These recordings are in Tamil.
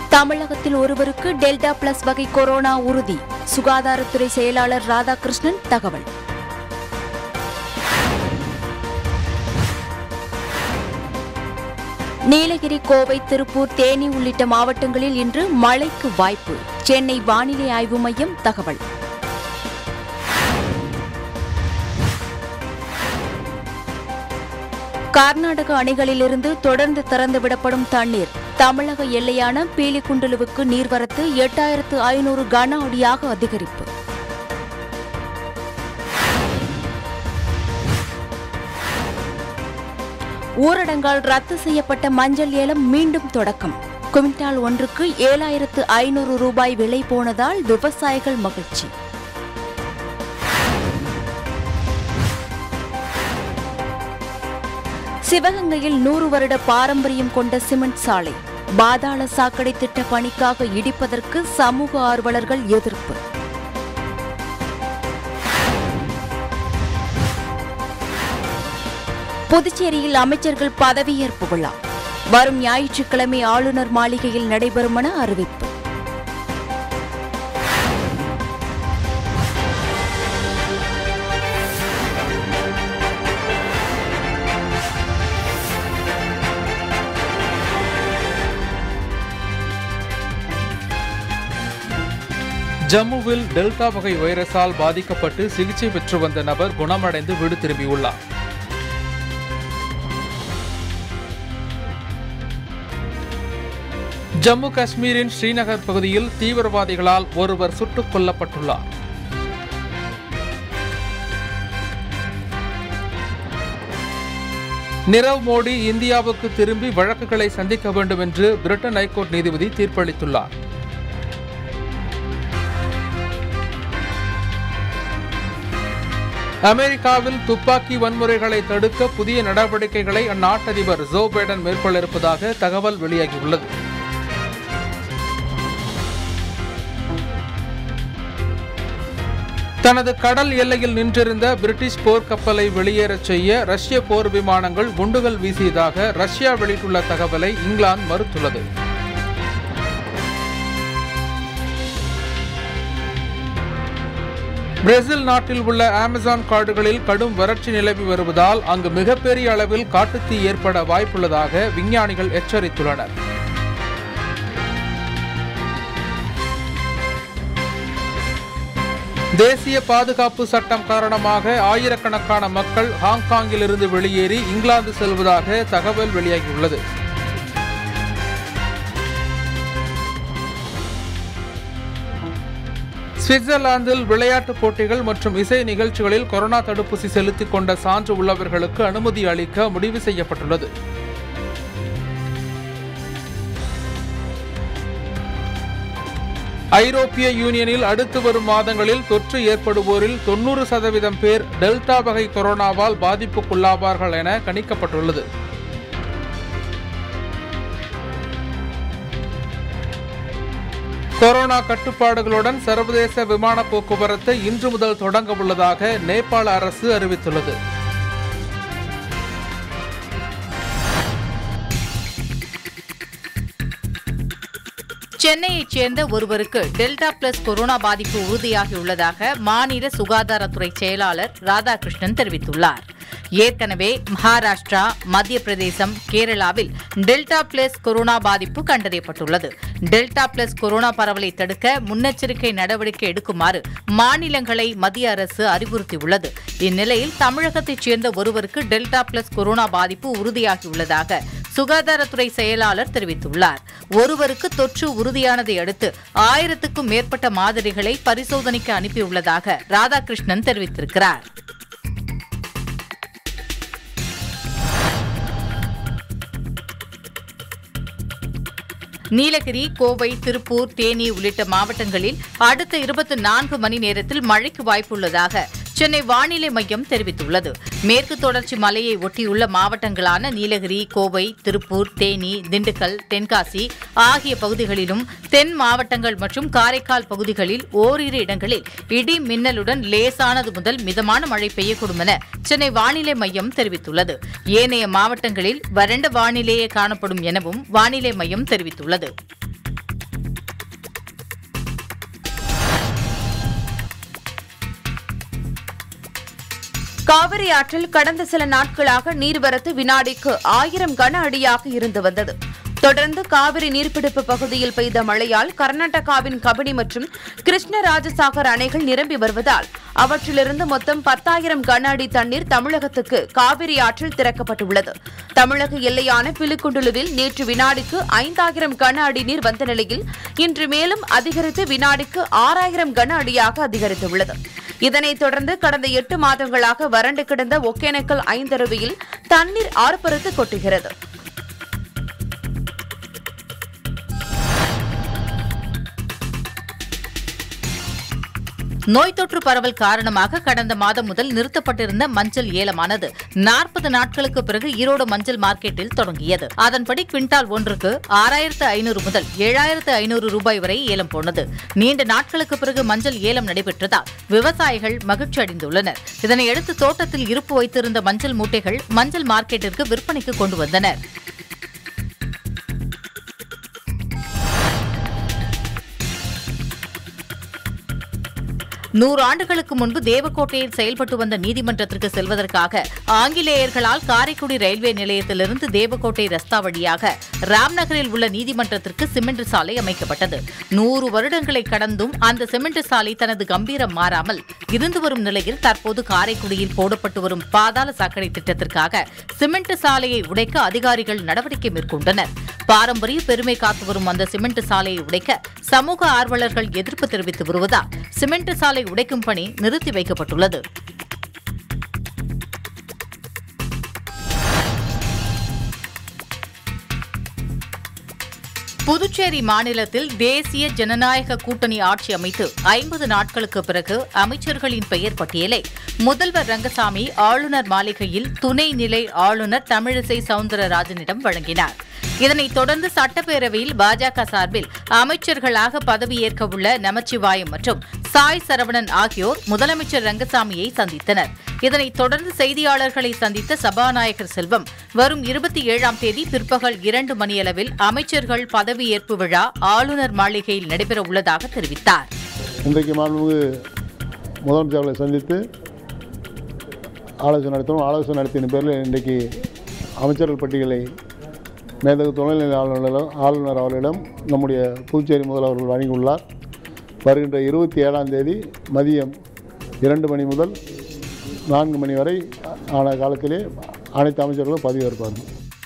தமிழகத்தில் ஒருவருக்கு டெல்டா பிளஸ் வகை கொரோனா உறுதி சுகாதாரத்துறை செயலாளர் ராதாகிருஷ்ணன் தகவல் நீலகிரி கோவை திருப்பூர் தேனி உள்ளிட்ட மாவட்டங்களில் இன்று மழைக்கு வாய்ப்பு சென்னை வானிலை ஆய்வு மையம் தகவல் கர்நாடக அணைகளிலிருந்து தொடர்ந்து திறந்துவிடப்படும் தண்ணீர் தமிழக எல்லையான பீலிகுண்டுலுவுக்கு நீர்வரத்து எட்டாயிரத்து ஐநூறு கன அடியாக அதிகரிப்பு ஊரடங்கால் ரத்து செய்யப்பட்ட மஞ்சள் ஏலம் மீண்டும் தொடக்கம் குவிண்டால் ஒன்றுக்கு ஏழாயிரத்து ஐநூறு ரூபாய் விலை போனதால் விவசாயிகள் மகிழ்ச்சி சிவகங்கையில் நூறு வருட பாரம்பரியம் கொண்ட சிமெண்ட் சாலை பாதாள சாக்கடை திட்ட பணிக்காக இடிப்பதற்கு சமூக ஆர்வலர்கள் எதிர்ப்பு புதுச்சேரியில் அமைச்சர்கள் பதவியேற்பு விழா வரும் ஞாயிற்றுக்கிழமை ஆளுநர் மாளிகையில் நடைபெறும் என அறிவிப்பு ஜம்முவில் டெல்டா வகை வைரஸால் பாதிக்கப்பட்டு சிகிச்சை பெற்று வந்த நபர் குணமடைந்து வீடு திரும்பியுள்ளார் ஜம்மு காஷ்மீரின் ஸ்ரீநகர் பகுதியில் தீவிரவாதிகளால் ஒருவர் சுட்டுக் கொல்லப்பட்டுள்ளார் நிரவ் மோடி இந்தியாவுக்கு திரும்பி வழக்குகளை சந்திக்க வேண்டும் என்று பிரிட்டன் ஐகோர்ட் நீதிபதி தீர்ப்பளித்துள்ளார் அமெரிக்காவில் துப்பாக்கி வன்முறைகளை தடுக்க புதிய நடவடிக்கைகளை அந்நாட்டு அதிபர் ஜோ பைடன் மேற்கொள்ள இருப்பதாக தகவல் வெளியாகியுள்ளது தனது கடல் எல்லையில் நின்றிருந்த பிரிட்டிஷ் போர்க்கப்பலை வெளியேறச் செய்ய ரஷ்ய போர் விமானங்கள் குண்டுகள் வீசியதாக ரஷ்யா வெளியிட்டுள்ள தகவலை இங்கிலாந்து மறுத்துள்ளது பிரேசில் நாட்டில் உள்ள அமேசான் காடுகளில் கடும் வறட்சி நிலவி வருவதால் அங்கு மிகப்பெரிய அளவில் காட்டுத்தீ ஏற்பட வாய்ப்புள்ளதாக விஞ்ஞானிகள் எச்சரித்துள்ளனர் தேசிய பாதுகாப்பு சட்டம் காரணமாக ஆயிரக்கணக்கான மக்கள் ஹாங்காங்கில் இருந்து வெளியேறி இங்கிலாந்து செல்வதாக தகவல் வெளியாகியுள்ளது சுவிட்சர்லாந்தில் விளையாட்டுப் போட்டிகள் மற்றும் இசை நிகழ்ச்சிகளில் கொரோனா தடுப்பூசி செலுத்திக் கொண்ட சான்று உள்ளவர்களுக்கு அனுமதி அளிக்க முடிவு செய்யப்பட்டுள்ளது ஐரோப்பிய யூனியனில் அடுத்து வரும் மாதங்களில் தொற்று ஏற்படுவோரில் தொன்னூறு சதவீதம் பேர் டெல்டா வகை கொரோனாவால் பாதிப்புக்குள்ளாவார்கள் என கணிக்கப்பட்டுள்ளது கொரோனா கட்டுப்பாடுகளுடன் சர்வதேச விமான போக்குவரத்து இன்று முதல் தொடங்க உள்ளதாக நேபாள அரசு அறிவித்துள்ளது சென்னையைச் சேர்ந்த ஒருவருக்கு டெல்டா பிளஸ் கொரோனா பாதிப்பு உறுதியாகியுள்ளதாக மாநில சுகாதாரத்துறை செயலாளர் ராதாகிருஷ்ணன் தெரிவித்துள்ளார் ஏற்கனவே மகாராஷ்டிரா மத்திய பிரதேசம் கேரளாவில் டெல்டா பிளஸ் கொரோனா பாதிப்பு கண்டறியப்பட்டுள்ளது டெல்டா பிளஸ் கொரோனா பரவலை தடுக்க முன்னெச்சரிக்கை நடவடிக்கை எடுக்குமாறு மாநிலங்களை மத்திய அரசு அறிவுறுத்தியுள்ளது இந்நிலையில் தமிழகத்தைச் சேர்ந்த ஒருவருக்கு டெல்டா பிளஸ் கொரோனா பாதிப்பு உறுதியாகியுள்ளதாக சுகாதாரத்துறை செயலாளர் தெரிவித்துள்ளார் ஒருவருக்கு தொற்று உறுதியானதை அடுத்து ஆயிரத்துக்கும் மேற்பட்ட மாதிரிகளை பரிசோதனைக்கு அனுப்பியுள்ளதாக ராதாகிருஷ்ணன் தெரிவித்திருக்கிறார் நீலகிரி கோவை திருப்பூர் தேனி உள்ளிட்ட மாவட்டங்களில் அடுத்த இருபத்தி நான்கு மணி நேரத்தில் மழைக்கு வாய்ப்புள்ளதாக சென்னை வானிலை மையம் தெரிவித்துள்ளது மேற்கு தொடர்ச்சி மலையை ஒட்டியுள்ள மாவட்டங்களான நீலகிரி கோவை திருப்பூர் தேனி திண்டுக்கல் தென்காசி ஆகிய பகுதிகளிலும் தென் மாவட்டங்கள் மற்றும் காரைக்கால் பகுதிகளில் ஓரிரு இடங்களில் இடி மின்னலுடன் லேசானது முதல் மிதமான மழை பெய்யக்கூடும் என சென்னை வானிலை மையம் தெரிவித்துள்ளது ஏனைய மாவட்டங்களில் வறண்ட வானிலையே காணப்படும் எனவும் வானிலை மையம் தெரிவித்துள்ளது காவிரி ஆற்றில் கடந்த சில நாட்களாக நீர்வரத்து வினாடிக்கு ஆயிரம் கன அடியாக இருந்து வந்தது தொடர்ந்து காவிரி நீர்பிடிப்பு பகுதியில் பெய்த மழையால் கர்நாடகாவின் கபினி மற்றும் கிருஷ்ணராஜசாகர் அணைகள் நிரம்பி வருவதால் அவற்றிலிருந்து மொத்தம் பத்தாயிரம் கன அடி தண்ணீர் தமிழகத்துக்கு காவிரி ஆற்றில் திறக்கப்பட்டுள்ளது தமிழக எல்லையான பிலுக்குண்டுலுவில் நேற்று வினாடிக்கு ஐந்தாயிரம் கன அடி நீர் வந்த நிலையில் இன்று மேலும் அதிகரித்து வினாடிக்கு ஆறாயிரம் கன அடியாக அதிகரித்துள்ளது இதனைத் தொடர்ந்து கடந்த எட்டு மாதங்களாக வறண்டு கிடந்த ஒகேனக்கல் ஐந்தருவியில் தண்ணீர் ஆர்ப்பரித்து கொட்டுகிறது நோய் தொற்று பரவல் காரணமாக கடந்த மாதம் முதல் நிறுத்தப்பட்டிருந்த மஞ்சள் ஏலமானது நாற்பது நாட்களுக்கு பிறகு ஈரோடு மஞ்சள் மார்க்கெட்டில் தொடங்கியது அதன்படி குவிண்டால் ஒன்றுக்கு ஆறாயிரத்து ஐநூறு முதல் ஏழாயிரத்து ஐநூறு ரூபாய் வரை ஏலம் போனது நீண்ட நாட்களுக்கு பிறகு மஞ்சள் ஏலம் நடைபெற்றதால் விவசாயிகள் மகிழ்ச்சி அடைந்துள்ளனர் இதனையடுத்து தோட்டத்தில் இருப்பு வைத்திருந்த மஞ்சள் மூட்டைகள் மஞ்சள் மார்க்கெட்டிற்கு விற்பனைக்கு கொண்டு வந்தனர் நூறு ஆண்டுகளுக்கு முன்பு தேவக்கோட்டையில் செயல்பட்டு வந்த நீதிமன்றத்திற்கு செல்வதற்காக ஆங்கிலேயர்களால் காரைக்குடி ரயில்வே நிலையத்திலிருந்து தேவக்கோட்டை ரஸ்தா வழியாக ராம்நகரில் உள்ள நீதிமன்றத்திற்கு சிமெண்ட் சாலை அமைக்கப்பட்டது நூறு வருடங்களை கடந்தும் அந்த சிமெண்ட் சாலை தனது கம்பீரம் மாறாமல் இருந்து வரும் நிலையில் தற்போது காரைக்குடியில் போடப்பட்டு வரும் பாதாள சாக்கடை திட்டத்திற்காக சிமெண்ட் சாலையை உடைக்க அதிகாரிகள் நடவடிக்கை மேற்கொண்டனர் பாரம்பரிய பெருமை காத்து வரும் அந்த சிமெண்ட் சாலையை உடைக்க சமூக ஆர்வலர்கள் எதிர்ப்பு தெரிவித்து வருவதால் சிமெண்ட் சாலை உடைக்கும் பணி நிறுத்தி வைக்கப்பட்டுள்ளது புதுச்சேரி மாநிலத்தில் தேசிய ஜனநாயக கூட்டணி ஆட்சி அமைத்து ஐம்பது நாட்களுக்கு பிறகு அமைச்சர்களின் பெயர் பட்டியலை முதல்வர் ரங்கசாமி ஆளுநர் மாளிகையில் துணை நிலை ஆளுநர் தமிழிசை சவுந்தரராஜனிடம் வழங்கினார் இதனைத் தொடர்ந்து சட்டப்பேரவையில் பாஜக சார்பில் அமைச்சர்களாக பதவியேற்க உள்ள நமச்சிவாயம் மற்றும் சாய் சரவணன் ஆகியோர் முதலமைச்சர் ரங்கசாமியை சந்தித்தனர் இதனைத் தொடர்ந்து செய்தியாளர்களை சந்தித்த சபாநாயகர் செல்வம் வரும் இருபத்தி ஏழாம் தேதி பிற்பகல் இரண்டு மணியளவில் அமைச்சர்கள் பதவியேற்பு விழா ஆளுநர் மாளிகையில் நடைபெற உள்ளதாக தெரிவித்தார் இன்றைக்கு மாண்புமிகு முதலமைச்சர் அவர்களை சந்தித்து ஆலோசனை நடத்தணும் ஆலோசனை நடத்தின பேரில் இன்றைக்கு அமைச்சர்கள் பட்டியலை மேதகு துணைநிலை ஆளுநரிடம் ஆளுநர் அவர்களிடம் நம்முடைய புதுச்சேரி முதல்வர்கள் வழங்கியுள்ளார் வருகின்ற இருபத்தி ஏழாம் தேதி மதியம் இரண்டு மணி முதல் நான்கு மணி வரை ஆன காலத்திலே அனைத்து அமைச்சர்களும் பதவியேற்பார்கள்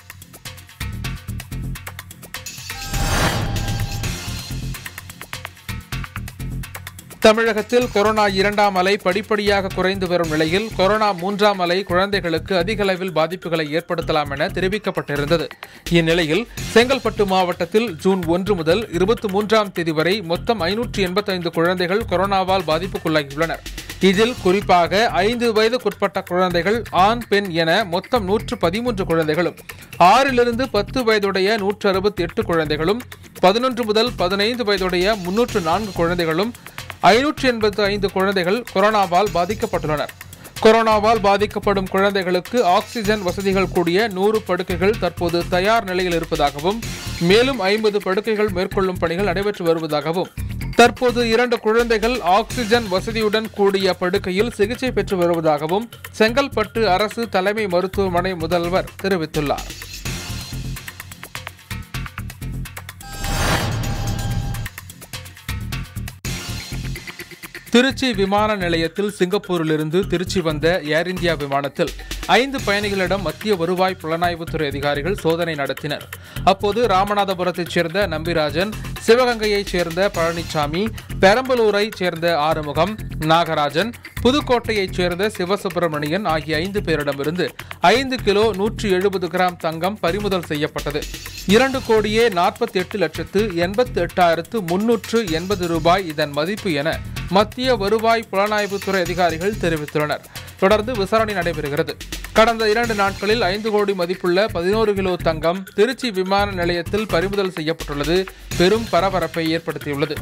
தமிழகத்தில் கொரோனா இரண்டாம் அலை படிப்படியாக குறைந்து வரும் நிலையில் கொரோனா மூன்றாம் அலை குழந்தைகளுக்கு அதிக அளவில் பாதிப்புகளை ஏற்படுத்தலாம் என தெரிவிக்கப்பட்டிருந்தது இந்நிலையில் செங்கல்பட்டு மாவட்டத்தில் ஜூன் ஒன்று முதல் இருபத்தி மூன்றாம் தேதி வரை மொத்தம் ஐநூற்றி எண்பத்தைந்து குழந்தைகள் கொரோனாவால் பாதிப்புக்குள்ளாகியுள்ளனர் இதில் குறிப்பாக ஐந்து வயதுக்குட்பட்ட குழந்தைகள் ஆண் பெண் என மொத்தம் நூற்று பதிமூன்று குழந்தைகளும் ஆறிலிருந்து பத்து வயதுடைய நூற்று அறுபத்தி எட்டு குழந்தைகளும் பதினொன்று முதல் பதினைந்து வயதுடைய முன்னூற்று நான்கு குழந்தைகளும் ஐநூற்றி எண்பத்து ஐந்து குழந்தைகள் கொரோனாவால் பாதிக்கப்பட்டுள்ளனர் கொரோனாவால் பாதிக்கப்படும் குழந்தைகளுக்கு ஆக்சிஜன் வசதிகள் கூடிய நூறு படுக்கைகள் தற்போது தயார் நிலையில் இருப்பதாகவும் மேலும் ஐம்பது படுக்கைகள் மேற்கொள்ளும் பணிகள் நடைபெற்று வருவதாகவும் தற்போது இரண்டு குழந்தைகள் ஆக்சிஜன் வசதியுடன் கூடிய படுக்கையில் சிகிச்சை பெற்று வருவதாகவும் செங்கல்பட்டு அரசு தலைமை மருத்துவமனை முதல்வர் தெரிவித்துள்ளார் திருச்சி விமான நிலையத்தில் சிங்கப்பூரிலிருந்து திருச்சி வந்த ஏர் இந்தியா விமானத்தில் ஐந்து பயணிகளிடம் மத்திய வருவாய் புலனாய்வுத்துறை அதிகாரிகள் சோதனை நடத்தினர் அப்போது ராமநாதபுரத்தைச் சேர்ந்த நம்பிராஜன் சிவகங்கையைச் சேர்ந்த பழனிசாமி பெரம்பலூரைச் சேர்ந்த ஆறுமுகம் நாகராஜன் புதுக்கோட்டையைச் சேர்ந்த சிவசுப்பிரமணியன் ஆகிய ஐந்து பேரிடமிருந்து ஐந்து கிலோ நூற்றி எழுபது கிராம் தங்கம் பறிமுதல் செய்யப்பட்டது இரண்டு கோடியே நாற்பத்தி எட்டு லட்சத்து எண்பத்தி எட்டாயிரத்து முன்னூற்று எண்பது ரூபாய் இதன் மதிப்பு என மத்திய வருவாய் புலனாய்வுத்துறை அதிகாரிகள் தெரிவித்துள்ளனர் தொடர்ந்து விசாரணை நடைபெறுகிறது கடந்த இரண்டு நாட்களில் ஐந்து கோடி மதிப்புள்ள பதினோரு கிலோ தங்கம் திருச்சி விமான நிலையத்தில் பறிமுதல் செய்யப்பட்டுள்ளது பெரும் பரபரப்பை ஏற்படுத்தியுள்ளது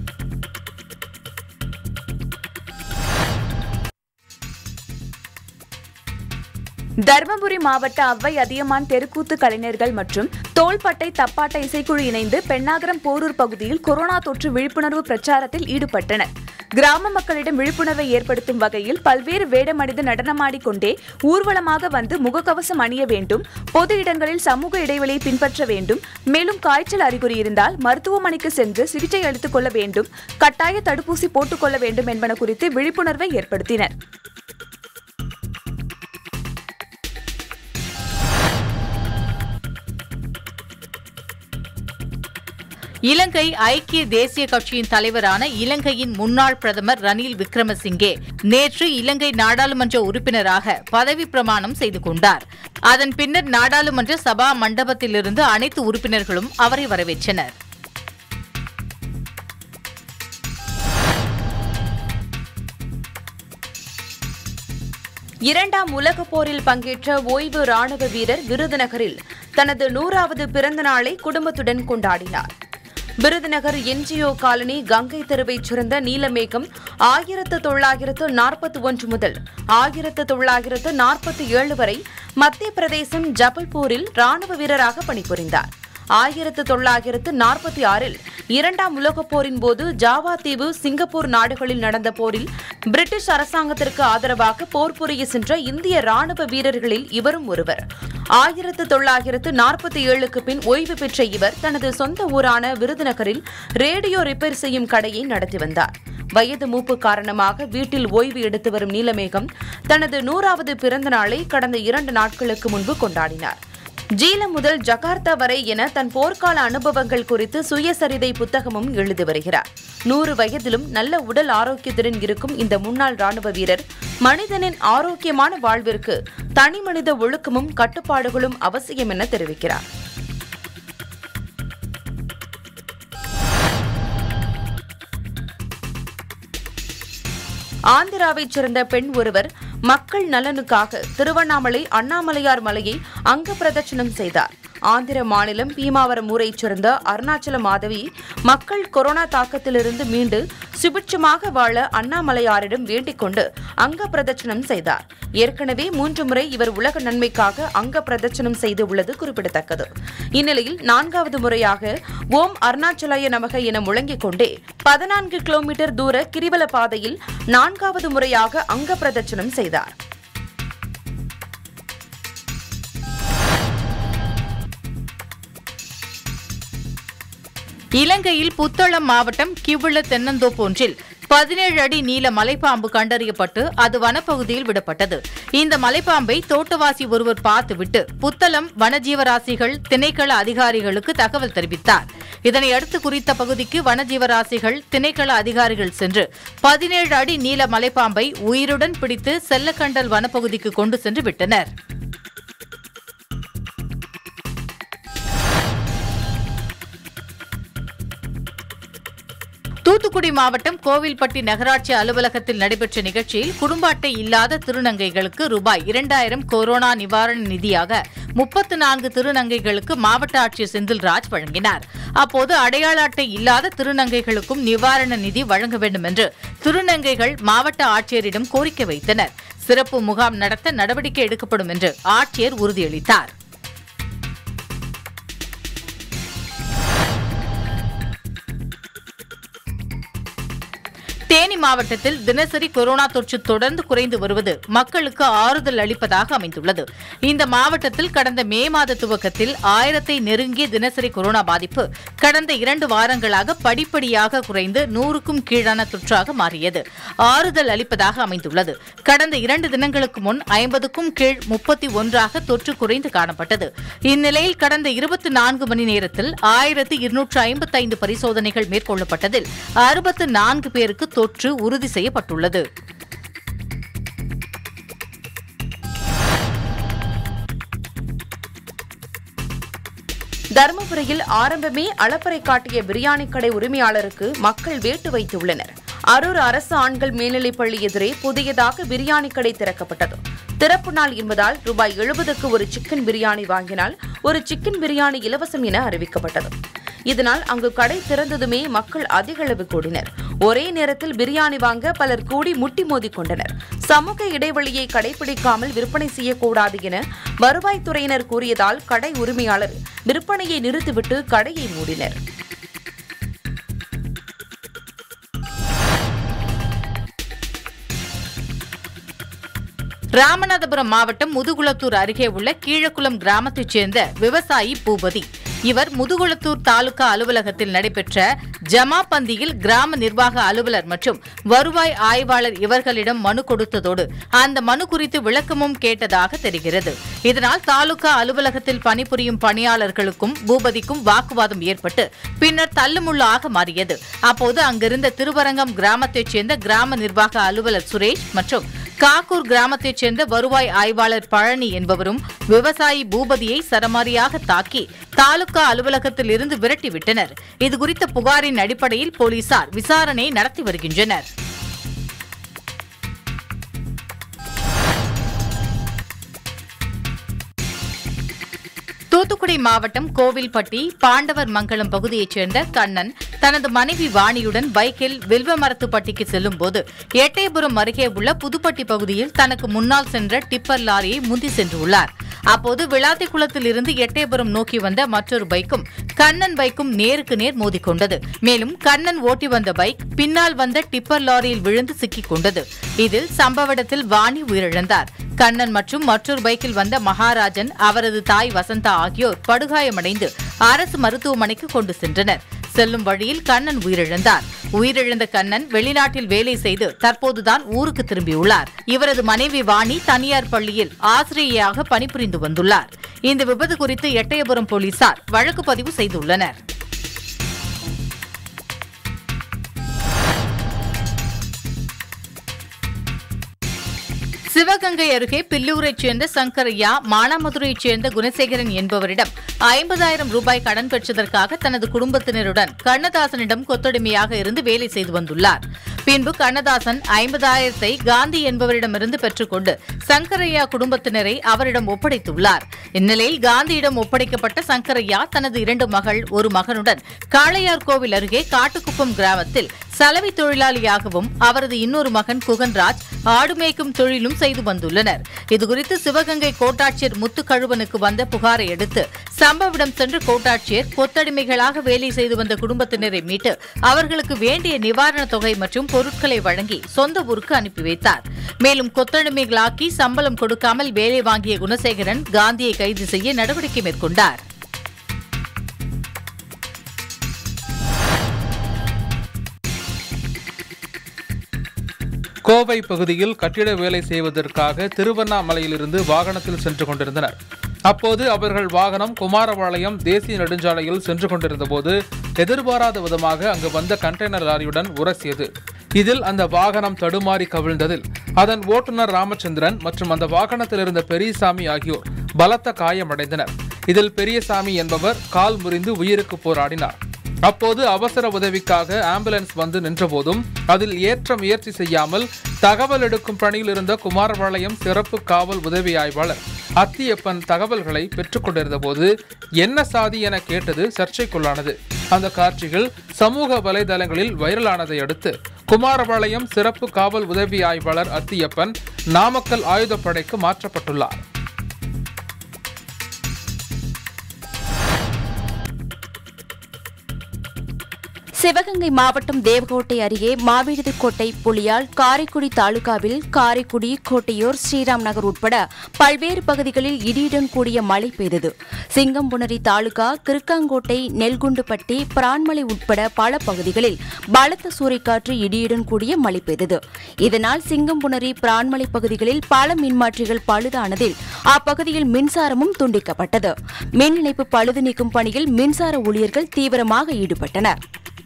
தர்மபுரி மாவட்ட அவ்வை அதியமான் தெருக்கூத்து கலைஞர்கள் மற்றும் தோள்பட்டை தப்பாட்ட இசைக்குழு இணைந்து பெண்ணாகரம் போரூர் பகுதியில் கொரோனா தொற்று விழிப்புணர்வு பிரச்சாரத்தில் ஈடுபட்டனர் கிராம மக்களிடம் விழிப்புணர்வை ஏற்படுத்தும் வகையில் பல்வேறு வேடமணிந்து நடனமாடிக்கொண்டே ஊர்வலமாக வந்து முகக்கவசம் அணிய வேண்டும் பொது இடங்களில் சமூக இடைவெளியை பின்பற்ற வேண்டும் மேலும் காய்ச்சல் அறிகுறி இருந்தால் மருத்துவமனைக்கு சென்று சிகிச்சை அளித்துக் கொள்ள வேண்டும் கட்டாய தடுப்பூசி போட்டுக் கொள்ள வேண்டும் என்பன குறித்து விழிப்புணர்வை ஏற்படுத்தினர் இலங்கை ஐக்கிய தேசிய கட்சியின் தலைவரான இலங்கையின் முன்னாள் பிரதமர் ரணில் விக்ரமசிங்கே நேற்று இலங்கை நாடாளுமன்ற உறுப்பினராக பதவி பிரமாணம் செய்து கொண்டார் அதன் பின்னர் நாடாளுமன்ற சபா மண்டபத்திலிருந்து அனைத்து உறுப்பினர்களும் அவரை வரவேற்றனர் இரண்டாம் உலகப் போரில் பங்கேற்ற ஓய்வு ராணுவ வீரர் விருதுநகரில் தனது நூறாவது பிறந்த நாளை குடும்பத்துடன் கொண்டாடினார் விருதுநகர் என்ஜிஓ காலனி கங்கை தெருவைச் சேர்ந்த நீலமேகம் ஆயிரத்து தொள்ளாயிரத்து நாற்பத்தி ஒன்று முதல் ஆயிரத்து தொள்ளாயிரத்து நாற்பத்தி ஏழு வரை மத்திய பிரதேசம் ஜபல்பூரில் ராணுவ வீரராக பணிபுரிந்தார் ஆயிரத்து தொள்ளாயிரத்து நாற்பத்தி ஆறில் இரண்டாம் உலகப் போரின் போது ஜாவா தீவு சிங்கப்பூர் நாடுகளில் நடந்த போரில் பிரிட்டிஷ் அரசாங்கத்திற்கு ஆதரவாக போர் புரிய சென்ற இந்திய ராணுவ வீரர்களில் இவரும் ஒருவர் ஆயிரத்து தொள்ளாயிரத்து நாற்பத்தி ஏழுக்கு பின் ஓய்வு பெற்ற இவர் தனது சொந்த ஊரான விருதுநகரில் ரேடியோ ரிப்பேர் செய்யும் கடையை நடத்தி வந்தார் வயது மூப்பு காரணமாக வீட்டில் ஓய்வு எடுத்து வரும் நீலமேகம் தனது நூறாவது பிறந்த நாளை கடந்த இரண்டு நாட்களுக்கு முன்பு கொண்டாடினார் ஜீலம் முதல் ஜகார்த்தா வரை என தன் போர்க்கால அனுபவங்கள் குறித்து சுயசரிதை புத்தகமும் எழுதி வருகிறார் நூறு வயதிலும் நல்ல உடல் ஆரோக்கியத்துடன் இருக்கும் இந்த முன்னாள் ராணுவ வீரர் மனிதனின் ஆரோக்கியமான வாழ்விற்கு தனி மனித ஒழுக்கமும் கட்டுப்பாடுகளும் அவசியம் என தெரிவிக்கிறார் ஆந்திராவைச் சேர்ந்த பெண் ஒருவர் மக்கள் நலனுக்காக திருவண்ணாமலை அண்ணாமலையார் மலையை அங்க பிரதட்சணம் செய்தார் ஆந்திர மாநிலம் பீமாவரம் ஊரைச் சேர்ந்த அருணாச்சல மாதவி மக்கள் கொரோனா தாக்கத்திலிருந்து மீண்டு சுபிட்சமாக வாழ அண்ணாமலையாரிடம் வேண்டிக் கொண்டு அங்க பிரதட்சணம் செய்தார் ஏற்கனவே மூன்று முறை இவர் உலக நன்மைக்காக அங்க பிரதட்சணம் செய்து உள்ளது குறிப்பிடத்தக்கது இந்நிலையில் நான்காவது முறையாக ஓம் அருணாச்சலாய நமக என முழங்கிக் கொண்டே பதினான்கு கிலோமீட்டர் தூர கிரிவல பாதையில் நான்காவது முறையாக அங்க பிரதட்சணம் செய்தார் இலங்கையில் புத்தளம் மாவட்டம் கிவுள்ள தென்னந்தோப்பு ஒன்றில் பதினேழு அடி நீள மலைப்பாம்பு கண்டறியப்பட்டு அது வனப்பகுதியில் விடப்பட்டது இந்த மலைப்பாம்பை தோட்டவாசி ஒருவர் பார்த்துவிட்டு புத்தளம் வனஜீவராசிகள் திணைக்கள அதிகாரிகளுக்கு தகவல் தெரிவித்தார் இதனையடுத்து குறித்த பகுதிக்கு வனஜீவராசிகள் திணைக்கள அதிகாரிகள் சென்று பதினேழு அடி நீள மலைப்பாம்பை உயிருடன் பிடித்து செல்லக்கண்டல் வனப்பகுதிக்கு கொண்டு சென்று விட்டனர் தூத்துக்குடி மாவட்டம் கோவில்பட்டி நகராட்சி அலுவலகத்தில் நடைபெற்ற நிகழ்ச்சியில் குடும்ப அட்டை இல்லாத திருநங்கைகளுக்கு ரூபாய் இரண்டாயிரம் கொரோனா நிவாரண நிதியாக முப்பத்து நான்கு திருநங்கைகளுக்கு மாவட்ட ஆட்சியர் செந்தில்ராஜ் வழங்கினார் அப்போது அடையாள அட்டை இல்லாத திருநங்கைகளுக்கும் நிவாரண நிதி வழங்க வேண்டும் என்று திருநங்கைகள் மாவட்ட ஆட்சியரிடம் கோரிக்கை வைத்தனர் சிறப்பு முகாம் நடத்த நடவடிக்கை எடுக்கப்படும் என்று ஆட்சியர் உறுதியளித்தார் தேனி மாவட்டத்தில் தினசரி கொரோனா தொற்று தொடர்ந்து குறைந்து வருவது மக்களுக்கு ஆறுதல் அளிப்பதாக அமைந்துள்ளது இந்த மாவட்டத்தில் கடந்த மே மாத துவக்கத்தில் ஆயிரத்தை நெருங்கிய தினசரி கொரோனா பாதிப்பு கடந்த இரண்டு வாரங்களாக படிப்படியாக குறைந்து நூறுக்கும் கீழான தொற்றாக மாறியது ஆறுதல் அளிப்பதாக அமைந்துள்ளது கடந்த இரண்டு தினங்களுக்கு முன் ஐம்பதுக்கும் கீழ் முப்பத்தி ஒன்றாக தொற்று குறைந்து காணப்பட்டது இந்நிலையில் கடந்த இருபத்தி நான்கு மணி நேரத்தில் ஆயிரத்து இருநூற்று ஐம்பத்தைந்து பரிசோதனைகள் மேற்கொள்ளப்பட்டதில் அறுபத்து நான்கு பேருக்கு தொற்று உறுதி செய்யப்பட்டுள்ளது தருமபுரியில் ஆரம்பமே அளப்பறை காட்டிய பிரியாணி கடை உரிமையாளருக்கு மக்கள் வேட்டு வைத்துள்ளனர் அரூர் அரசு ஆண்கள் மேல்நிலைப் பள்ளி எதிரே புதியதாக பிரியாணி கடை திறக்கப்பட்டது திறப்பு நாள் என்பதால் ரூபாய் எழுபதுக்கு ஒரு சிக்கன் பிரியாணி வாங்கினால் ஒரு சிக்கன் பிரியாணி இலவசம் என அறிவிக்கப்பட்டது இதனால் அங்கு கடை திறந்ததுமே மக்கள் அதிக அளவு கூடினர் ஒரே நேரத்தில் பிரியாணி வாங்க பலர் கூடி முட்டி மோதி கொண்டனர் சமூக இடைவெளியை கடைபிடிக்காமல் விற்பனை செய்யக்கூடாது என வருவாய்த்துறையினர் கூறியதால் கடை உரிமையாளர் விற்பனையை நிறுத்திவிட்டு கடையை மூடினர் ராமநாதபுரம் மாவட்டம் முதுகுளத்தூர் அருகே உள்ள கீழக்குளம் கிராமத்தைச் சேர்ந்த விவசாயி பூபதி இவர் முதுகுளத்தூர் தாலுகா அலுவலகத்தில் நடைபெற்ற ஜமா பந்தியில் கிராம நிர்வாக அலுவலர் மற்றும் வருவாய் ஆய்வாளர் இவர்களிடம் மனு கொடுத்ததோடு அந்த மனு குறித்து விளக்கமும் கேட்டதாக தெரிகிறது இதனால் தாலுகா அலுவலகத்தில் பணிபுரியும் பணியாளர்களுக்கும் பூபதிக்கும் வாக்குவாதம் ஏற்பட்டு பின்னர் தள்ளுமுள்ளாக மாறியது அப்போது அங்கிருந்த திருவரங்கம் கிராமத்தைச் சேர்ந்த கிராம நிர்வாக அலுவலர் சுரேஷ் மற்றும் காக்கூர் கிராமத்தைச் சேர்ந்த வருவாய் ஆய்வாளர் பழனி என்பவரும் விவசாயி பூபதியை சரமாரியாக தாக்கி தாலுகா அலுவலகத்தில் இருந்து விரட்டிவிட்டனர் இதுகுறித்த புகாரின் அடிப்படையில் போலீசார் விசாரணை நடத்தி வருகின்றனர் தூத்துக்குடி மாவட்டம் கோவில்பட்டி பாண்டவர் மங்கலம் பகுதியைச் சேர்ந்த கண்ணன் தனது மனைவி வாணியுடன் பைக்கில் வில்வமரத்துப்பட்டிக்கு செல்லும் போது எட்டயபுரம் அருகே உள்ள புதுப்பட்டி பகுதியில் தனக்கு முன்னால் சென்ற டிப்பர் லாரியை முந்தி சென்றுள்ளார் அப்போது விளாத்திக்குளத்தில் இருந்து எட்டயபுரம் நோக்கி வந்த மற்றொரு பைக்கும் கண்ணன் பைக்கும் நேருக்கு நேர் மோதிக்கொண்டது மேலும் கண்ணன் ஓட்டி வந்த பைக் பின்னால் வந்த டிப்பர் லாரியில் விழுந்து சிக்கிக் கொண்டது இதில் சம்பவ இடத்தில் வாணி உயிரிழந்தார் கண்ணன் மற்றும் மற்றொரு பைக்கில் வந்த மகாராஜன் அவரது தாய் வசந்தா ஆகியோர் படுகாயமடைந்து அரசு மருத்துவமனைக்கு கொண்டு சென்றனர் செல்லும் வழியில் கண்ணன் உயிரிழந்தார் உயிரிழந்த கண்ணன் வெளிநாட்டில் வேலை செய்து தற்போதுதான் ஊருக்கு திரும்பியுள்ளார் இவரது மனைவி வாணி தனியார் பள்ளியில் ஆசிரியையாக பணிபுரிந்து வந்துள்ளார் இந்த விபத்து குறித்து எட்டயபுரம் போலீசார் வழக்கு பதிவு செய்துள்ளனர் சிவகங்கை அருகே பில்லூரைச் சேர்ந்த சங்கரையா மானாமதுரையைச் சேர்ந்த குணசேகரன் என்பவரிடம் ஐம்பதாயிரம் ரூபாய் கடன் பெற்றதற்காக தனது குடும்பத்தினருடன் கண்ணதாசனிடம் கொத்தடிமையாக இருந்து வேலை செய்து வந்துள்ளார் பின்பு கண்ணதாசன் ஐம்பதாயிரத்தை காந்தி என்பவரிடமிருந்து பெற்றுக்கொண்டு சங்கரையா குடும்பத்தினரை அவரிடம் ஒப்படைத்துள்ளார் இந்நிலையில் காந்தியிடம் ஒப்படைக்கப்பட்ட சங்கரையா தனது இரண்டு மகள் ஒரு மகனுடன் காளையார் கோவில் அருகே காட்டுக்குப்பம் கிராமத்தில் சலவை தொழிலாளியாகவும் அவரது இன்னொரு மகன் குகன்ராஜ் ஆடு மேய்க்கும் தொழிலும் செய்து வந்துள்ளனர் இதுகுறித்து சிவகங்கை கோட்டாட்சியர் முத்துக்கழுவனுக்கு வந்த புகாரை அடுத்து சம்பவ இடம் சென்ற கோட்டாட்சியர் கொத்தடிமைகளாக வேலை செய்து வந்த குடும்பத்தினரை மீட்டு அவர்களுக்கு வேண்டிய நிவாரணத் தொகை மற்றும் பொருட்களை வழங்கி சொந்த ஊருக்கு அனுப்பி வைத்தார் மேலும் கொத்தடிமைகளாக்கி சம்பளம் கொடுக்காமல் வேலை வாங்கிய குணசேகரன் காந்தியை கைது செய்ய நடவடிக்கை மேற்கொண்டார் கோவை பகுதியில் கட்டிட வேலை செய்வதற்காக திருவண்ணாமலையிலிருந்து வாகனத்தில் சென்று கொண்டிருந்தனர் அப்போது அவர்கள் வாகனம் குமாரபாளையம் தேசிய நெடுஞ்சாலையில் சென்று கொண்டிருந்தபோது எதிர்பாராத விதமாக அங்கு வந்த கண்டெய்னர் லாரியுடன் உரசியது இதில் அந்த வாகனம் தடுமாறி கவிழ்ந்ததில் அதன் ஓட்டுநர் ராமச்சந்திரன் மற்றும் அந்த வாகனத்தில் இருந்த பெரியசாமி ஆகியோர் பலத்த காயமடைந்தனர் இதில் பெரியசாமி என்பவர் கால் முறிந்து உயிருக்கு போராடினார் அப்போது அவசர உதவிக்காக ஆம்புலன்ஸ் வந்து நின்றபோதும் அதில் ஏற்ற முயற்சி செய்யாமல் தகவல் எடுக்கும் பணியில் இருந்த குமாரபாளையம் சிறப்பு காவல் உதவி ஆய்வாளர் அத்தியப்பன் தகவல்களை பெற்றுக் கொண்டிருந்த போது என்ன சாதி என கேட்டது சர்ச்சைக்குள்ளானது அந்த காட்சிகள் சமூக வலைதளங்களில் வைரலானதை அடுத்து குமாரபாளையம் சிறப்பு காவல் உதவி ஆய்வாளர் அத்தியப்பன் நாமக்கல் ஆயுதப்படைக்கு மாற்றப்பட்டுள்ளார் சிவகங்கை மாவட்டம் தேவகோட்டை அருகே மாவிடுதிக்கோட்டை புலியால் காரைக்குடி தாலுகாவில் காரைக்குடி கோட்டையூர் ஸ்ரீராம் நகர் உட்பட பல்வேறு பகுதிகளில் இடியுடன் கூடிய மழை பெய்தது சிங்கம்புணரி தாலுகா கிருக்காங்கோட்டை நெல்குண்டுப்பட்டி பிரான்மலை உட்பட பல பகுதிகளில் பலத்த சூறைக்காற்று இடியுடன் கூடிய மழை பெய்தது இதனால் சிங்கம்புணரி பிரான்மலை பகுதிகளில் பல மின்மாற்றிகள் பழுதானதில் அப்பகுதியில் மின்சாரமும் துண்டிக்கப்பட்டது மின் இணைப்பு பழுது நீக்கும் பணியில் மின்சார ஊழியர்கள் தீவிரமாக ஈடுபட்டனர்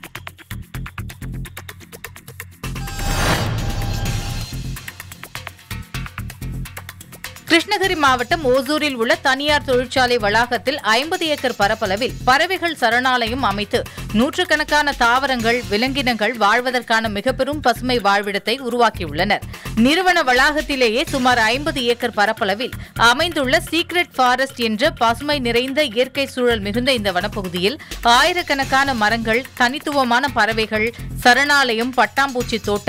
கிருஷ்ணகிரி மாவட்டம் ஓசூரில் உள்ள தனியார் தொழிற்சாலை வளாகத்தில் ஐம்பது ஏக்கர் பரப்பளவில் பறவைகள் சரணாலயம் அமைத்து நூற்றுக்கணக்கான தாவரங்கள் விலங்கினங்கள் வாழ்வதற்கான மிகப்பெரும் பசுமை வாழ்விடத்தை உருவாக்கியுள்ளனர் நிறுவன வளாகத்திலேயே சுமார் ஐம்பது ஏக்கர் பரப்பளவில் அமைந்துள்ள சீக்ரெட் ஃபாரஸ்ட் என்ற பசுமை நிறைந்த இயற்கை சூழல் மிகுந்த இந்த வனப்பகுதியில் ஆயிரக்கணக்கான மரங்கள் தனித்துவமான பறவைகள் சரணாலயம் பட்டாம்பூச்சி தோட்டம்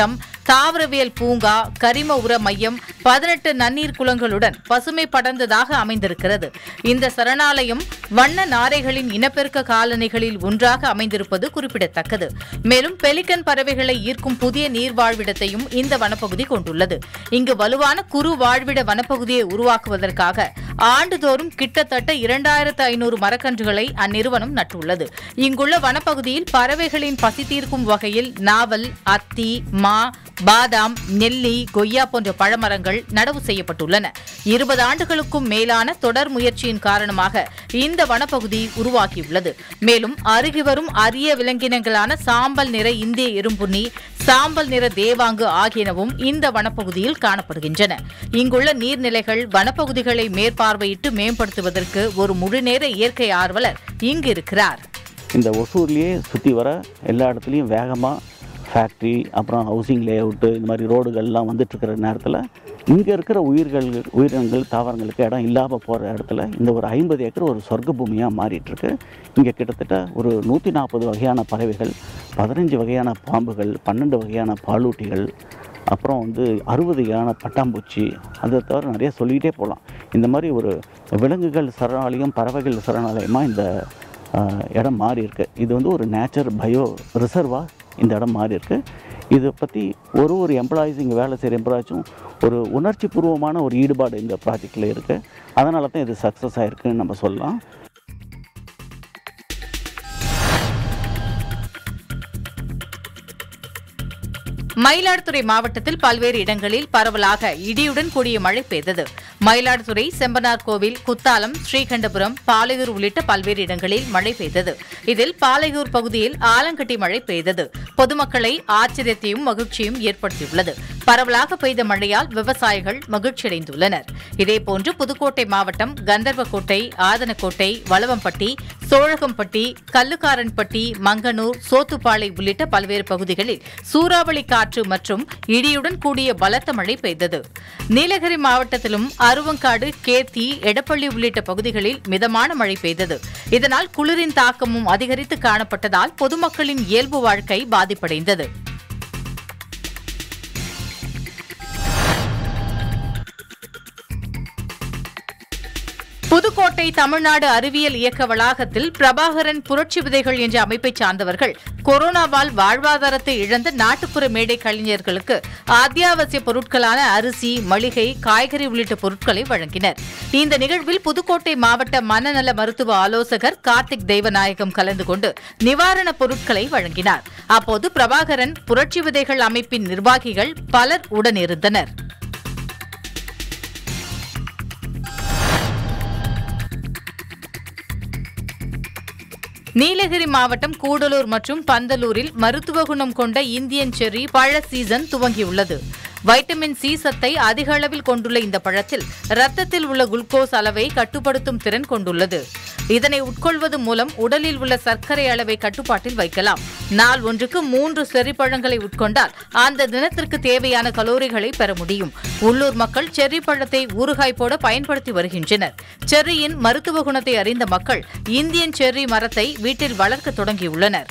தாவரவியல் பூங்கா கரிம உர மையம் பதினெட்டு நன்னீர் குளங்களுடன் பசுமை படர்ந்ததாக அமைந்திருக்கிறது இந்த சரணாலயம் வண்ண நாரைகளின் இனப்பெருக்க காலனிகளில் ஒன்றாக அமைந்திருப்பது குறிப்பிடத்தக்கது மேலும் பெலிகன் பறவைகளை ஈர்க்கும் புதிய நீர் வாழ்விடத்தையும் இந்த வனப்பகுதி கொண்டுள்ளது இங்கு வலுவான குறு வாழ்விட வனப்பகுதியை உருவாக்குவதற்காக ஆண்டுதோறும் கிட்டத்தட்ட இரண்டாயிரத்து ஐநூறு மரக்கன்றுகளை அந்நிறுவனம் நட்டுள்ளது இங்குள்ள வனப்பகுதியில் பறவைகளின் பசி தீர்க்கும் வகையில் நாவல் அத்தி மா பாதாம் நெல்லி கொய்யா போன்ற பழமரங்கள் நடவு செய்யப்பட்டுள்ளன இருபது ஆண்டுகளுக்கும் மேலான தொடர் முயற்சியின் காரணமாக இந்த வனப்பகுதி உருவாகியுள்ளது மேலும் அருகி வரும் அரிய விலங்கினங்களான சாம்பல் நிற இந்திய எறும்புண்ணி சாம்பல் நிற தேவாங்கு ஆகியனவும் இந்த வனப்பகுதியில் காணப்படுகின்றன இங்குள்ள நீர்நிலைகள் வனப்பகுதிகளை மேற்பார்வையிட்டு மேம்படுத்துவதற்கு ஒரு முழுநேர இயற்கை ஆர்வலர் இங்கு இருக்கிறார் இந்த ஒசூர்லேயே சுற்றி வர எல்லா இடத்துலையும் வேகமாக ஃபேக்ட்ரி அப்புறம் ஹவுசிங் லேஅவுட்டு இந்த மாதிரி ரோடுகள்லாம் வந்துட்டுருக்கிற நேரத்தில் இங்கே இருக்கிற உயிர்கள் உயிரினங்கள் தாவரங்களுக்கு இடம் இல்லாமல் போகிற இடத்துல இந்த ஒரு ஐம்பது ஏக்கர் ஒரு சொர்க்க பூமியாக மாறிட்டுருக்கு இங்கே கிட்டத்தட்ட ஒரு நூற்றி நாற்பது வகையான பறவைகள் பதினஞ்சு வகையான பாம்புகள் பன்னெண்டு வகையான பாலூட்டிகள் அப்புறம் வந்து அறுபது வகையான பட்டாம்பூச்சி அதை தவிர நிறைய சொல்லிக்கிட்டே போகலாம் இந்த மாதிரி ஒரு விலங்குகள் சரணாலயம் பறவைகள் சரணாலயமாக இந்த ஆஹ் இடம் மாறி இருக்கு இது வந்து ஒரு நேச்சர் பயோ ரிசர்வாக இந்த இடம் மாறி இருக்கு இதை பற்றி ஒரு ஒரு எம்ப்ளாயீஸ் இங்கே வேலை செய்கிற எம்ப்ளாய்ஸும் ஒரு உணர்ச்சி பூர்வமான ஒரு ஈடுபாடு இந்த ப்ராஜெக்டில் இருக்குது அதனால தான் இது சக்ஸஸ் ஆயிருக்குன்னு நம்ம சொல்லலாம் மயிலாடுதுறை மாவட்டத்தில் பல்வேறு இடங்களில் பரவலாக இடியுடன் கூடிய மழை பெய்தது மயிலாடுதுறை செம்பனார் கோவில் குத்தாலம் ஸ்ரீகண்டபுரம் பாலையூர் உள்ளிட்ட பல்வேறு இடங்களில் மழை பெய்தது இதில் பாலையூர் பகுதியில் ஆலங்கட்டி மழை பெய்தது பொதுமக்களை ஆச்சரியத்தையும் மகிழ்ச்சியும் ஏற்படுத்தியுள்ளது பரவலாக பெய்த மழையால் விவசாயிகள் மகிழ்ச்சியடைந்துள்ளனர் இதேபோன்று புதுக்கோட்டை மாவட்டம் கந்தர்வக்கோட்டை ஆதனக்கோட்டை வளவம்பட்டி சோழகம்பட்டி கல்லுக்காரன்பட்டி மங்கனூர் சோத்துப்பாளை உள்ளிட்ட பல்வேறு பகுதிகளில் சூறாவளி காற்று மற்றும் இடியுடன் கூடிய பலத்த மழை பெய்தது நீலகிரி மாவட்டத்திலும் அருவங்காடு கேத்தி எடப்பள்ளி உள்ளிட்ட பகுதிகளில் மிதமான மழை பெய்தது இதனால் குளிரின் தாக்கமும் அதிகரித்து காணப்பட்டதால் பொதுமக்களின் இயல்பு வாழ்க்கை பாதிப்படைந்தது புதுக்கோட்டை தமிழ்நாடு அறிவியல் இயக்க வளாகத்தில் பிரபாகரன் புரட்சி விதைகள் என்ற அமைப்பைச் சார்ந்தவர்கள் கொரோனாவால் வாழ்வாதாரத்தை இழந்த நாட்டுப்புற மேடை கலைஞர்களுக்கு அத்தியாவசிய பொருட்களான அரிசி மளிகை காய்கறி உள்ளிட்ட பொருட்களை வழங்கினர் இந்த நிகழ்வில் புதுக்கோட்டை மாவட்ட மனநல மருத்துவ ஆலோசகர் கார்த்திக் தெய்வநாயகம் கலந்து கொண்டு நிவாரணப் பொருட்களை வழங்கினார் அப்போது பிரபாகரன் புரட்சி விதைகள் அமைப்பின் நிர்வாகிகள் பலர் உடனிருந்தனர் நீலகிரி மாவட்டம் கூடலூர் மற்றும் பந்தலூரில் மருத்துவ குணம் கொண்ட இந்தியன் செர்ரி பழ சீசன் துவங்கியுள்ளது வைட்டமின் சி சத்தை அதிக அளவில் கொண்டுள்ள இந்த பழத்தில் ரத்தத்தில் உள்ள குளுக்கோஸ் அளவை கட்டுப்படுத்தும் திறன் கொண்டுள்ளது இதனை உட்கொள்வது மூலம் உடலில் உள்ள சர்க்கரை அளவை கட்டுப்பாட்டில் வைக்கலாம் நாள் ஒன்றுக்கு மூன்று செர்ரி பழங்களை உட்கொண்டால் அந்த தினத்திற்கு தேவையான கலோரிகளை பெற முடியும் உள்ளூர் மக்கள் செர்ரி பழத்தை ஊறுகாய் போட பயன்படுத்தி வருகின்றனர் செர்ரியின் மருத்துவ குணத்தை அறிந்த மக்கள் இந்தியன் செர்ரி மரத்தை வீட்டில் வளர்க்க தொடங்கியுள்ளனர்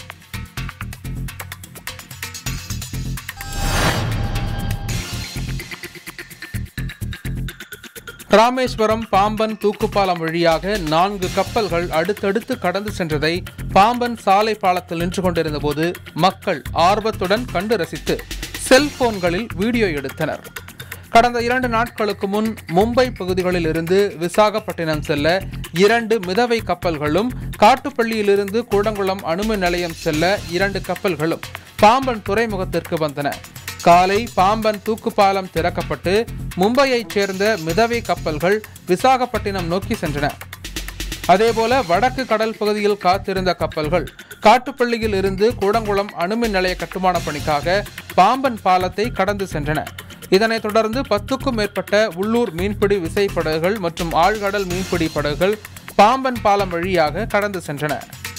ராமேஸ்வரம் பாம்பன் தூக்குப்பாலம் வழியாக நான்கு கப்பல்கள் அடுத்தடுத்து கடந்து சென்றதை பாம்பன் சாலை பாலத்தில் நின்று கொண்டிருந்த போது மக்கள் ஆர்வத்துடன் கண்டு ரசித்து செல்போன்களில் வீடியோ எடுத்தனர் கடந்த இரண்டு நாட்களுக்கு முன் மும்பை பகுதிகளில் இருந்து விசாகப்பட்டினம் செல்ல இரண்டு மிதவை கப்பல்களும் காட்டுப்பள்ளியிலிருந்து கூடங்குளம் அணுமின் நிலையம் செல்ல இரண்டு கப்பல்களும் பாம்பன் துறைமுகத்திற்கு வந்தன காலை பாம்பன் தூக்குப்பாலம் திறக்கப்பட்டு மும்பையைச் சேர்ந்த மிதவை கப்பல்கள் விசாகப்பட்டினம் நோக்கி சென்றன அதேபோல வடக்கு கடல் பகுதியில் காத்திருந்த கப்பல்கள் காட்டுப்பள்ளியில் இருந்து கூடங்குளம் அணுமின் நிலைய கட்டுமான பணிக்காக பாம்பன் பாலத்தை கடந்து சென்றன இதனைத் தொடர்ந்து பத்துக்கும் மேற்பட்ட உள்ளூர் மீன்பிடி விசைப்படகுகள் மற்றும் ஆழ்கடல் மீன்பிடி படகுகள் பாம்பன் பாலம் வழியாக கடந்து சென்றன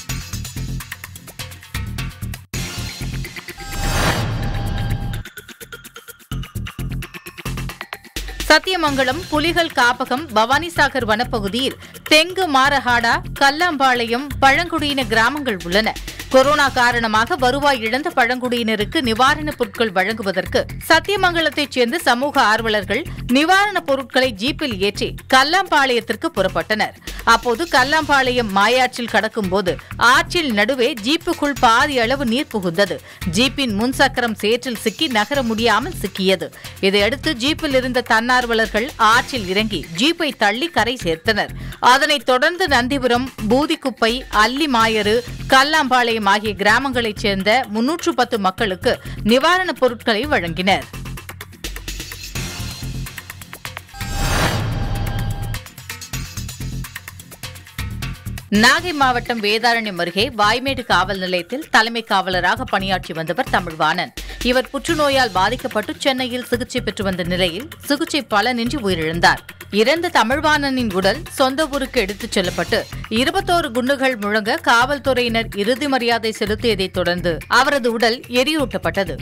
சத்தியமங்கலம் புலிகள் காப்பகம் பவானிசாகர் வனப்பகுதியில் தெங்கு மாரஹாடா கல்லாம்பாளையம் பழங்குடியின கிராமங்கள் உள்ளன கொரோனா காரணமாக வருவாய் இழந்த பழங்குடியினருக்கு நிவாரணப் பொருட்கள் வழங்குவதற்கு சத்தியமங்கலத்தைச் சேர்ந்த சமூக ஆர்வலர்கள் நிவாரணப் பொருட்களை ஜீப்பில் ஏற்றி கல்லாம்பாளையத்திற்கு புறப்பட்டனர் அப்போது கல்லாம்பாளையம் மாயாற்றில் கடக்கும்போது ஆற்றில் நடுவே ஜீப்புக்குள் பாதி அளவு நீர் புகுந்தது ஜீப்பின் முன் சக்கரம் சேற்றில் சிக்கி நகர முடியாமல் சிக்கியது இதையடுத்து ஜீப்பில் இருந்த தன்னார்வலர்கள் ஆற்றில் இறங்கி ஜீப்பை தள்ளி கரை சேர்த்தனர் அதனைத் தொடர்ந்து நந்திபுரம் பூதிக்குப்பை அல்லிமாயரு கல்லாம்பாளையம் ஆகிய கிராமங்களைச் சேர்ந்த முன்னூற்று பத்து மக்களுக்கு நிவாரணப் பொருட்களை வழங்கினர் நாகை மாவட்டம் வேதாரண்யம் அருகே வாய்மேடு காவல் நிலையத்தில் தலைமை காவலராக பணியாற்றி வந்தவர் தமிழ்வாணன் இவர் புற்றுநோயால் பாதிக்கப்பட்டு சென்னையில் சிகிச்சை பெற்று வந்த நிலையில் சிகிச்சை பலனின்றி உயிரிழந்தார் இறந்த தமிழ்வாணனின் உடல் சொந்த ஊருக்கு எடுத்துச் செல்லப்பட்டு இருபத்தோரு குண்டுகள் முழங்க காவல்துறையினர் இறுதி மரியாதை செலுத்தியதைத் தொடர்ந்து அவரது உடல் எரியூட்டப்பட்டது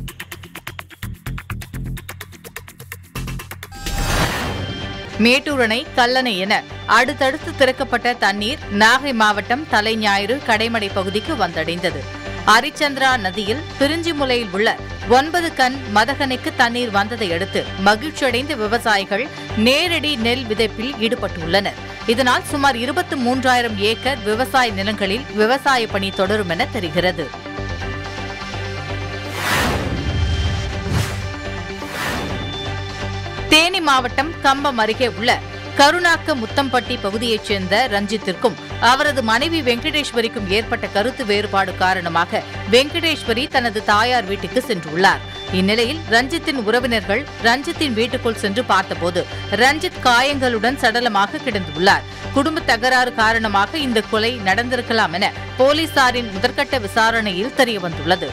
மேட்டூர் அணை கல்லணை என அடுத்தடுத்து திறக்கப்பட்ட தண்ணீர் நாகை மாவட்டம் தலைஞாயிறு கடைமடை பகுதிக்கு வந்தடைந்தது அரிச்சந்திரா நதியில் பிரிஞ்சிமுலையில் உள்ள ஒன்பது கண் மதகனைக்கு தண்ணீர் வந்ததை அடுத்து மகிழ்ச்சியடைந்த விவசாயிகள் நேரடி நெல் விதைப்பில் ஈடுபட்டுள்ளனர் இதனால் சுமார் இருபத்தி மூன்றாயிரம் ஏக்கர் விவசாய நிலங்களில் விவசாய பணி தொடரும் என தெரிகிறது தேனி மாவட்டம் கம்பம் அருகே உள்ள கருணாக்க முத்தம்பட்டி பகுதியைச் சேர்ந்த ரஞ்சித்திற்கும் அவரது மனைவி வெங்கடேஸ்வரிக்கும் ஏற்பட்ட கருத்து வேறுபாடு காரணமாக வெங்கடேஸ்வரி தனது தாயார் வீட்டுக்கு சென்றுள்ளார் இந்நிலையில் ரஞ்சித்தின் உறவினர்கள் ரஞ்சித்தின் வீட்டுக்குள் சென்று பார்த்தபோது ரஞ்சித் காயங்களுடன் சடலமாக கிடந்துள்ளார் குடும்ப தகராறு காரணமாக இந்த கொலை நடந்திருக்கலாம் என போலீசாரின் முதற்கட்ட விசாரணையில் தெரியவந்துள்ளது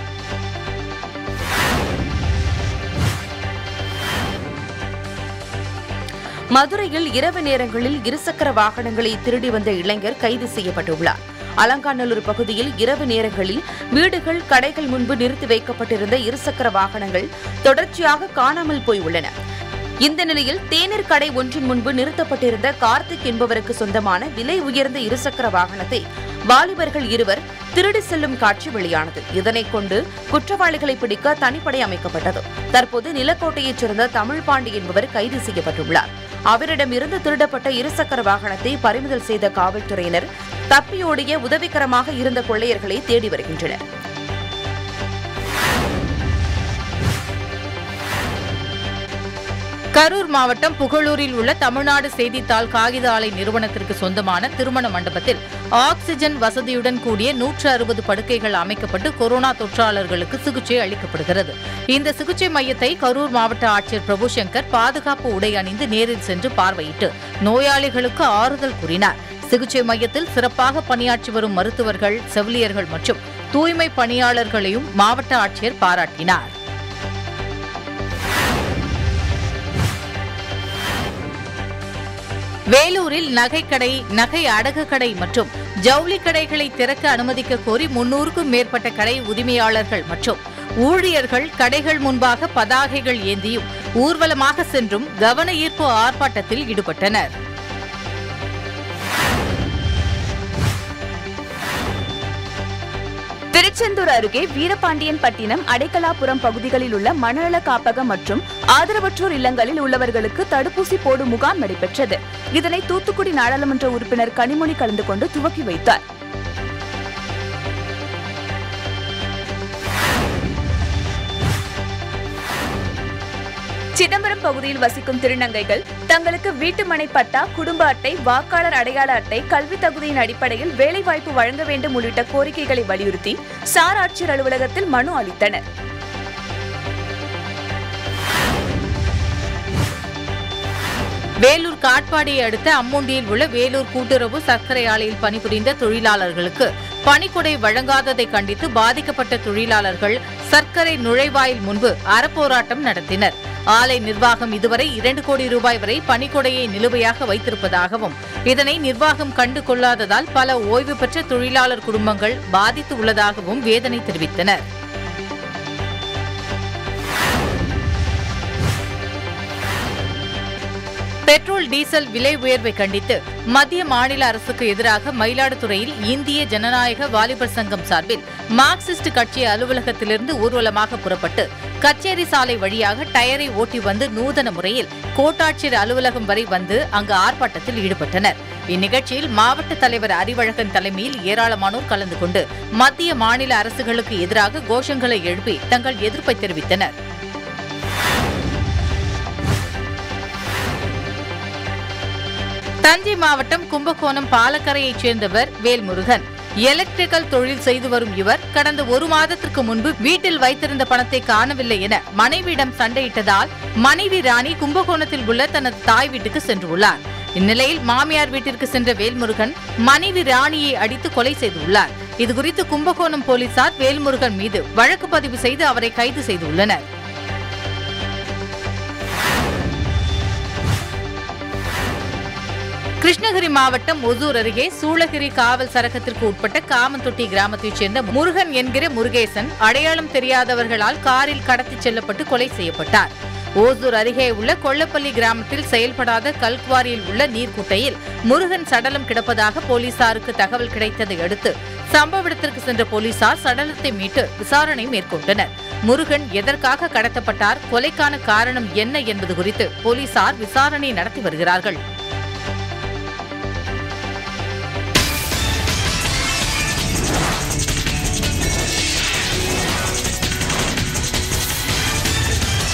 மதுரையில் இரவு நேரங்களில் இருசக்கர வாகனங்களை திருடி வந்த இளைஞர் கைது செய்யப்பட்டுள்ளார் அலங்காநல்லூர் பகுதியில் இரவு நேரங்களில் வீடுகள் கடைகள் முன்பு நிறுத்தி வைக்கப்பட்டிருந்த இருசக்கர வாகனங்கள் தொடர்ச்சியாக காணாமல் போய் உள்ளன இந்த நிலையில் தேநீர் கடை ஒன்றின் முன்பு நிறுத்தப்பட்டிருந்த கார்த்திக் என்பவருக்கு சொந்தமான விலை உயர்ந்த இருசக்கர வாகனத்தை வாலிபர்கள் இருவர் திருடி செல்லும் காட்சி வெளியானது இதனைக் கொண்டு குற்றவாளிகளை பிடிக்க தனிப்படை அமைக்கப்பட்டது தற்போது நிலக்கோட்டையைச் சேர்ந்த தமிழ் பாண்டி என்பவர் கைது செய்யப்பட்டுள்ளார் அவரிடமிருந்து திருடப்பட்ட இருசக்கர வாகனத்தை பறிமுதல் செய்த காவல்துறையினர் தப்பியோடிய உதவிகரமாக இருந்த கொள்ளையர்களை தேடி வருகின்றனர் கரூர் மாவட்டம் புகழூரில் உள்ள தமிழ்நாடு செய்தித்தாள் காகித ஆலை நிறுவனத்திற்கு சொந்தமான திருமண மண்டபத்தில் ஆக்ஸிஜன் வசதியுடன் கூடிய நூற்று அறுபது படுக்கைகள் அமைக்கப்பட்டு கொரோனா தொற்றாளர்களுக்கு சிகிச்சை அளிக்கப்படுகிறது இந்த சிகிச்சை மையத்தை கரூர் மாவட்ட ஆட்சியர் பிரபு சங்கர் பாதுகாப்பு உடை அணிந்து நேரில் சென்று பார்வையிட்டு நோயாளிகளுக்கு ஆறுதல் கூறினார் சிகிச்சை மையத்தில் சிறப்பாக பணியாற்றி வரும் மருத்துவர்கள் செவிலியர்கள் மற்றும் தூய்மை பணியாளர்களையும் மாவட்ட ஆட்சியர் பாராட்டினார் வேலூரில் நகைக்கடை நகை அடகு கடை மற்றும் ஜவுளி கடைகளை திறக்க அனுமதிக்க கோரி முன்னூறுக்கும் மேற்பட்ட கடை உரிமையாளர்கள் மற்றும் ஊழியர்கள் கடைகள் முன்பாக பதாகைகள் ஏந்தியும் ஊர்வலமாக சென்றும் கவன ஈர்ப்பு ஆர்ப்பாட்டத்தில் ஈடுபட்டனர் திருச்செந்தூர் அருகே வீரபாண்டியன் பட்டினம் அடைக்கலாபுரம் பகுதிகளில் உள்ள மனநல காப்பகம் மற்றும் ஆதரவற்றோர் இல்லங்களில் உள்ளவர்களுக்கு தடுப்பூசி போடும் முகாம் நடைபெற்றது இதனை தூத்துக்குடி நாடாளுமன்ற உறுப்பினர் கனிமொழி கலந்து கொண்டு துவக்கி வைத்தார் சிதம்பரம் பகுதியில் வசிக்கும் திருநங்கைகள் தங்களுக்கு வீட்டுமனை பட்டா குடும்ப அட்டை வாக்காளர் அடையாள அட்டை கல்வி தகுதியின் அடிப்படையில் வேலைவாய்ப்பு வழங்க வேண்டும் உள்ளிட்ட கோரிக்கைகளை வலியுறுத்தி சார் ஆட்சியர் அலுவலகத்தில் மனு அளித்தனர் வேலூர் காட்பாடியை அடுத்த அம்முண்டியில் உள்ள வேலூர் கூட்டுறவு சர்க்கரை ஆலையில் பணிபுரிந்த தொழிலாளர்களுக்கு பணிக்கொடை வழங்காததை கண்டித்து பாதிக்கப்பட்ட தொழிலாளர்கள் சர்க்கரை நுழைவாயில் முன்பு அறப்போராட்டம் நடத்தினர் ஆலை நிர்வாகம் இதுவரை இரண்டு கோடி ரூபாய் வரை பணிக்கொடையை நிலுவையாக வைத்திருப்பதாகவும் இதனை நிர்வாகம் கண்டு கொள்ளாததால் பல ஓய்வு பெற்ற தொழிலாளர் குடும்பங்கள் பாதித்து உள்ளதாகவும் வேதனை தெரிவித்தனர் பெட்ரோல் டீசல் விலை உயர்வை கண்டித்து மத்திய மாநில அரசுக்கு எதிராக மயிலாடுதுறையில் இந்திய ஜனநாயக வாலிபர் சங்கம் சார்பில் மார்க்சிஸ்ட் கட்சி அலுவலகத்திலிருந்து ஊர்வலமாக புறப்பட்டு கச்சேரி சாலை வழியாக டயரை ஓட்டி வந்து நூதன முறையில் கோட்டாட்சியர் அலுவலகம் வரை வந்து அங்கு ஆர்ப்பாட்டத்தில் ஈடுபட்டனர் இந்நிகழ்ச்சியில் மாவட்ட தலைவர் அறிவழகன் தலைமையில் ஏராளமானோர் கலந்து கொண்டு மத்திய மாநில அரசுகளுக்கு எதிராக கோஷங்களை எழுப்பி தங்கள் எதிர்ப்பை தெரிவித்தனர் தஞ்சை மாவட்டம் கும்பகோணம் பாலக்கரையைச் சேர்ந்தவர் வேல்முருகன் எலக்ட்ரிக்கல் தொழில் செய்து வரும் இவர் கடந்த ஒரு மாதத்திற்கு முன்பு வீட்டில் வைத்திருந்த பணத்தை காணவில்லை என மனைவியிடம் சண்டையிட்டதால் மனைவி ராணி கும்பகோணத்தில் உள்ள தனது தாய் வீட்டுக்கு சென்றுள்ளார் இந்நிலையில் மாமியார் வீட்டிற்கு சென்ற வேல்முருகன் மனைவி ராணியை அடித்து கொலை செய்துள்ளார் இதுகுறித்து கும்பகோணம் போலீசார் வேல்முருகன் மீது வழக்கு பதிவு செய்து அவரை கைது செய்துள்ளனர் கிருஷ்ணகிரி மாவட்டம் ஒசூர் அருகே சூளகிரி காவல் சரகத்திற்கு உட்பட்ட காமந்தொட்டி கிராமத்தைச் சேர்ந்த முருகன் என்கிற முருகேசன் அடையாளம் தெரியாதவர்களால் காரில் கடத்திச் செல்லப்பட்டு கொலை செய்யப்பட்டார் ஓசூர் அருகே உள்ள கொள்ளப்பள்ளி கிராமத்தில் செயல்படாத கல்குவாரியில் உள்ள நீர்க்குட்டையில் முருகன் சடலம் கிடப்பதாக போலீசாருக்கு தகவல் கிடைத்ததை அடுத்து சம்பவ இடத்திற்கு சென்ற போலீசார் சடலத்தை மீட்டு விசாரணை மேற்கொண்டனர் முருகன் எதற்காக கடத்தப்பட்டார் கொலைக்கான காரணம் என்ன என்பது குறித்து போலீசார் விசாரணை நடத்தி வருகிறார்கள்